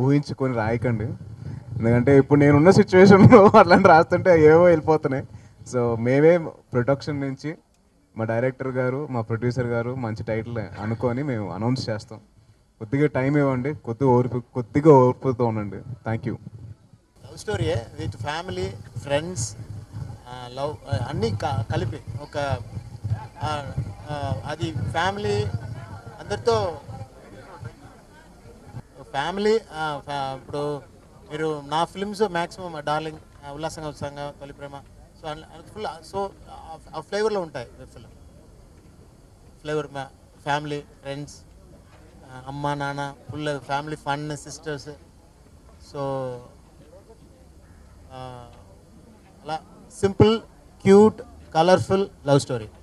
ఊహించుకొని రాయకండి ఎందుకంటే ఇప్పుడు నేనున్న సిచ్యువేషన్లో అట్లాంటి రాస్తుంటే ఏవో వెళ్ళిపోతున్నాయి సో మేమే ప్రొడక్షన్ నుంచి మా డైరెక్టర్ గారు మా ప్రొడ్యూసర్ గారు మంచి టైటిల్ అనుకొని మేము అనౌన్స్ చేస్తాం కొద్దిగా టైం ఇవ్వండి కొద్దిగా ఓర్పు కొద్దిగా ఓర్పుతో ఉండండి థ్యాంక్ యూ లవ్ స్టోరీయే విత్ ఫ్యామిలీ ఫ్రెండ్స్ లవ్ అన్నీ క- కలిపి ఒక ఆ, ఆ, అది ఫ్యామిలీ అందరితో ఫ్యామిలీ ఆ, ఫ్యా- ఇప్పుడు మీరు నా ఫిల్మ్స్ మ్యాక్సిమం డార్లింగ్ ఆ, ఉల్లాసంగా ఉత్సాహంగా తొలి ప్రేమ సో ఫుల్ సో ఆ ఫ్లేవర్లో ఉంటాయి ఫిల్మ్ ఫ్లేవర్ ఫ్యామిలీ ఫ్రెండ్స్ అమ్మ నాన్న full family fun sisters so అలా simple cute colourful love story